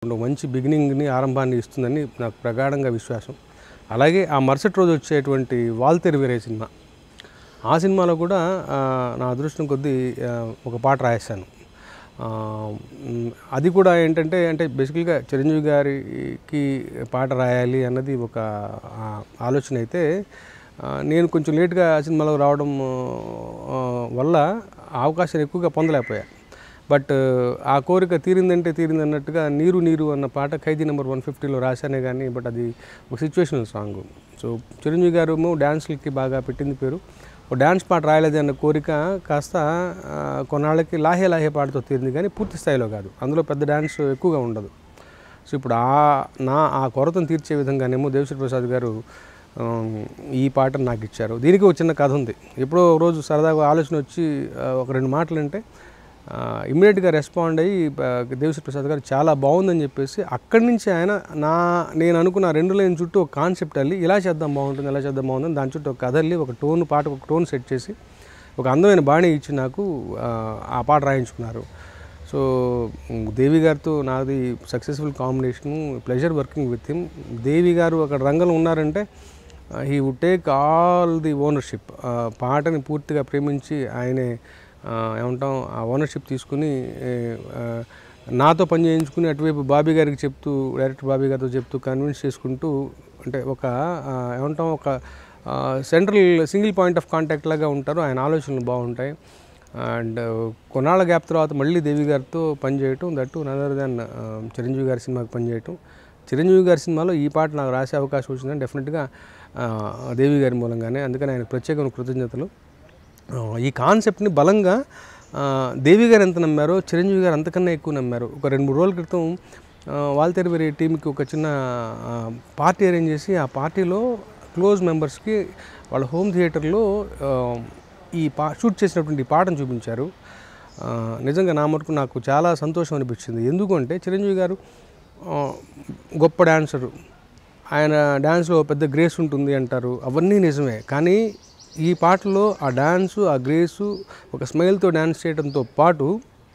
ఒక మంచి బిగినింగ్ని ఆరంభాన్ని ఇస్తుందని నాకు ప్రగాఢంగా విశ్వాసం అలాగే ఆ మరుసటి రోజు వచ్చేటువంటి వాల్తెరి వేరే సినిమా ఆ సినిమాలో కూడా ఆ, నా అదృష్టం కొద్దీ ఆ, ఒక పాట రాయేశాను ఆ, మ్, అది కూడా ఏంటంటే అంటే బేసికల్గా చిరంజీవి గారికి పాట రాయాలి అన్నది ఒక ఆ, ఆలోచన అయితే ఆ, నేను కొంచెం లేట్గా ఆ సినిమాలో రావడం ఆ, వల్ల ఆ అవకాశాన్ని ఎక్కువగా పొందలేకపోయా బట్ ఆ కోరిక తీరిందంటే తీరింది అన్నట్టుగా నీరు నీరు అన్న పాట ఖైదీ నెంబర్ వన్ ఫిఫ్టీలో రాశానే కానీ బట్ అది ఒక సిచ్యువేషనల్ సాంగ్ సో చిరంజీవి గారు డ్యాన్స్లకి బాగా పెట్టింది పేరు ఒక డ్యాన్స్ పాట రాయలేదు అన్న కోరిక కాస్త ఆ, కొన్నాళ్ళకి లాహే లాహే పాటతో తీరింది కానీ పూర్తి స్థాయిలో కాదు అందులో పెద్ద డ్యాన్స్ ఎక్కువగా ఉండదు సో ఇప్పుడు ఆ నా ఆ కొరతను తీర్చే విధంగానేమో దేవశ్రీ ప్రసాద్ గారు ఆమ్, ఈ పాటను నాకు ఇచ్చారు దీనికి ఒక చిన్న కథ ఉంది ఎప్పుడో ఒక రోజు సరదాగా ఆలోచన వచ్చి ఆ, ఒక రెండు మాటలు అంటే ఇమ్మీడియట్గా రెస్పాండ్ అయ్యి ఆ, దేవశ్రీ ప్రసాద్ గారు చాలా బాగుందని చెప్పేసి అక్కడి నుంచి ఆయన నా నేను అనుకున్న ఆ రెండు లైన్ చుట్టూ ఒక కాన్సెప్ట్ అల్లి ఇలా చేద్దాం బాగుంటుంది ఇలా చేద్దాం బాగుంటుంది దాని చుట్టూ ఒక కథ అల్లి ఒక టోన్ పాటకు ఒక టోన్ సెట్ చేసి ఒక అందమైన బాణి ఇచ్చి నాకు ఆ, ఆ పాట రాయించుకున్నారు సో మ్, దేవి గారితో నాది successful combination pleasure working with him Devi garu అక్కడ రంగంలో ఉన్నారంటే he would take all the ownership పాటని పూర్తిగా ప్రేమించి ఆయనే ఆ, ఏమంటాం ఆ ఓనర్షిప్ తీసుకుని ఏ, ఆ, నాతో పని చేయించుకుని అటువైపు బాబీ గారికి చెప్తూ డైరెక్టర్ బాబీ గారితో చెప్తూ కన్విన్స్ చేసుకుంటూ అంటే ఒక ఆ, ఏమంటాం ఒక central single point of contact లాగా ఉంటారు ఆయన ఆలోచనలు బాగుంటాయి అండ్ కొన్నాళ్ళ గ్యాప్ తర్వాత మళ్ళీ దేవి గారితో పనిచేయటం దట్టు నదర్ దాన్ చిరంజీవి గారి సినిమాకి పనిచేయటం చిరంజీవి గారి సినిమాలో ఈ పాట నాకు రాసే అవకాశం వచ్చిందని డెఫినెట్గా ఆ, దేవి గారి మూలంగానే అందుకని ఆయన ప్రత్యేకమైన కృతజ్ఞతలు ఆ, ఈ కాన్సెప్ట్ని బలంగా ఆ, దేవి గారు ఎంత నమ్మారో చిరంజీవి గారు అంతకన్నా ఎక్కువ నమ్మారు ఒక రెండు మూడు రోజుల క్రితం వాల్తెరివరి టీంకి ఒక చిన్న ఆ, పార్టీ అరేంజ్ చేసి ఆ పార్టీలో క్లోజ్ మెంబర్స్కి వాళ్ళ హోమ్ థియేటర్లో ఆ, ఈ పా షూట్ చేసినటువంటి ఈ పాటను చూపించారు ఆ, నిజంగా నా మటుకు నాకు చాలా సంతోషం అనిపించింది ఎందుకంటే చిరంజీవి గారు ఆ, గొప్ప డాన్సరు ఆయన డ్యాన్స్లో పెద్ద గ్రేస్ ఉంటుంది అంటారు అవన్నీ నిజమే కానీ ఈ పాటలో ఆ డ్యాన్సు ఆ గ్రేసు ఒక స్మైల్తో డ్యాన్స్ చేయడంతో పాటు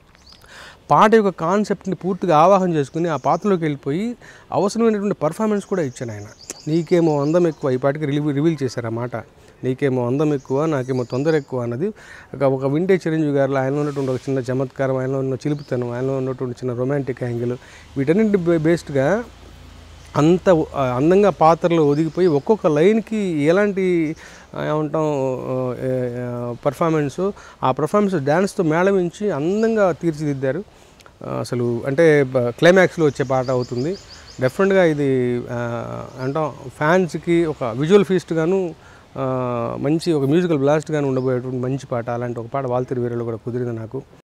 పాట యొక్క కాన్సెప్ట్ని పూర్తిగా ఆవాహన చేసుకుని ఆ పాత్రలోకి వెళ్ళిపోయి అవసరమైనటువంటి పర్ఫార్మెన్స్ కూడా ఇచ్చాను ఆయన నీకేమో అందం ఎక్కువ ఈ పాటకి రిలీవ్ రివీల్ చేశారు ఆ మాట నీకేమో అందం ఎక్కువ నాకేమో తొందర ఎక్కువ అన్నది ఒక ఒక వింటే చిరంజీవి గారిలో ఆయనలో ఉన్నటువంటి ఒక చిన్న చమత్కారం ఆయనలో ఉన్న చిలుపుతనం ఆయనలో ఉన్నటువంటి చిన్న రొమాంటిక్ యాంగిల్ వీటన్నింటి బే- బేస్డ్గా అంత ఆ, అందంగా పాత్రలో ఒదిగిపోయి ఒక్కొక్క లైన్కి ఎలాంటి ఆ, ఏమంటాం పర్ఫార్మెన్స్ ఆ పర్ఫార్మెన్స్ డ్యాన్స్తో మేళవించి అందంగా తీర్చిదిద్దారు ఆ, అసలు అంటే బ- క్లైమాక్స్లో వచ్చే పాట అవుతుంది డెఫినెట్గా ఇది ఆ, అంటాం ఫ్యాన్స్కి ఒక విజువల్ ఫీస్ట్ గాను ఆ, మంచి ఒక మ్యూజికల్ బ్లాస్ట్ గాను ఉండబోయేటువంటి మంచి పాట అలాంటి ఒక పాట వాల్తెరి వీరలో కూడా కుదిరింది నాకు